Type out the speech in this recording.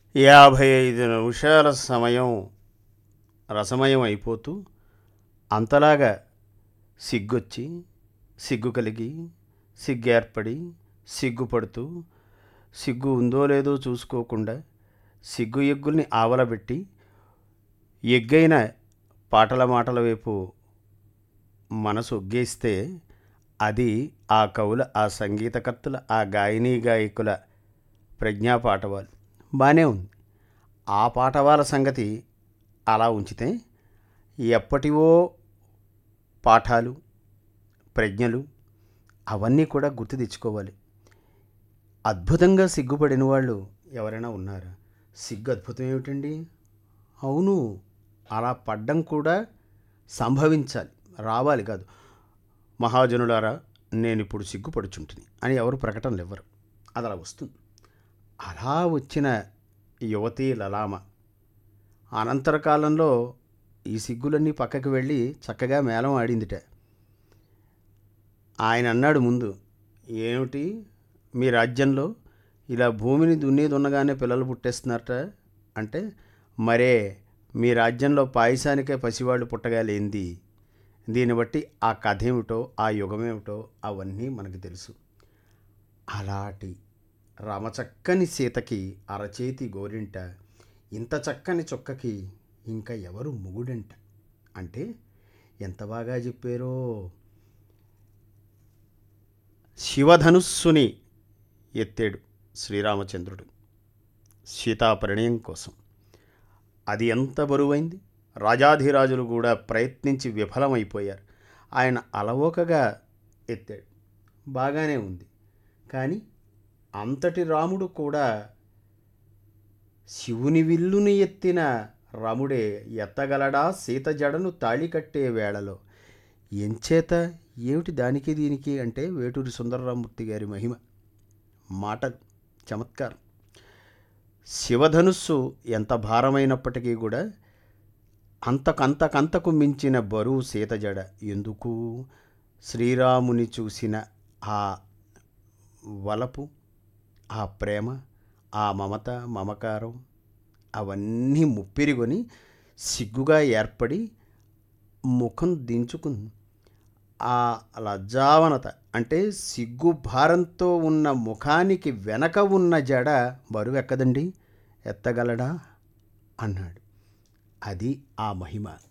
యాభై ఐదు నిమిషాల సమయం రసమయం అయిపోతూ అంతలాగా సిగ్గొచ్చి సిగ్గు కలిగి సిగ్గు ఏర్పడి సిగ్గుపడుతూ సిగ్గు ఉందో లేదో చూసుకోకుండా సిగ్గు ఎగ్గుల్ని ఆవలబెట్టి ఎగ్గైన పాటల మాటల వైపు మనసు ఒగ్గేస్తే అది ఆ కవుల ఆ సంగీతకర్తల ఆ గాయనీ గాయకుల ప్రజ్ఞా పాటవాలు బాగానే ఉంది ఆ పాటవాల సంగతి అలా ఉంచితే ఎప్పటివో పాఠాలు ప్రజ్ఞలు అవన్నీ కూడా గుర్తు తెచ్చుకోవాలి అద్భుతంగా సిగ్గుపడిన వాళ్ళు ఎవరైనా ఉన్నారా సిగ్గు అద్భుతం ఏమిటండి అవును అలా పడ్డం కూడా సంభవించాలి రావాలి కాదు మహాజనులారా నేను ఇప్పుడు సిగ్గుపడుచుంటిని అని ఎవరు ప్రకటనలు ఇవ్వరు అది అలా వస్తుంది అలా వచ్చిన యువతీ లలామ అనంతర కాలంలో ఈ సిగ్గులన్నీ పక్కకి వెళ్ళి చక్కగా మేళం ఆడిందిట ఆయన అన్నాడు ముందు ఏమిటి మీ రాజ్యంలో ఇలా భూమిని దున్నేది ఉండగానే పిల్లలు పుట్టేస్తున్నారట అంటే మరే మీ రాజ్యంలో పాయసానికే పసివాళ్ళు పుట్టగాలేంది దీన్ని బట్టి ఆ కథ ఏమిటో ఆ యుగమేమిటో అవన్నీ మనకు తెలుసు అలాంటి రామచక్కని సీతకి అరచేతి గోరింట ఇంత చక్కని చొక్కకి ఇంకా ఎవరు మొగుడంట అంటే ఎంత బాగా చెప్పారో శివధనుస్సుని ఎత్తాడు శ్రీరామచంద్రుడు సీతాపరిణయం కోసం అది ఎంత బరువైంది రాజాధిరాజులు కూడా ప్రయత్నించి విఫలమైపోయారు ఆయన అలవోకగా ఎత్తాడు బాగానే ఉంది కానీ అంతటి రాముడు కూడా శివుని విల్లుని ఎత్తిన రాముడే ఎత్తగలడా సీత జడను తాళి కట్టే వేళలో ఎంచేత ఏమిటి దానికి దీనికి అంటే వేటూరి సుందరరామూర్తి గారి మహిమ మాటలు చమత్కారం శివధనుస్సు ఎంత భారమైనప్పటికీ కూడా అంతకంతకంతకు మించిన బరువు సీత జడ ఎందుకు శ్రీరాముని చూసిన ఆ వలపు ఆ ప్రేమ ఆ మమత మమకారం అవన్నీ ముప్పిరిగొని సిగ్గుగా ఏర్పడి ముఖం దించుకుంది ఆ లజ్జావనత అంటే సిగ్గు భారంతో ఉన్న ముఖానికి వెనక ఉన్న జడ బరువెక్కదండి ఎత్తగలడా అన్నాడు అది ఆ మహిమ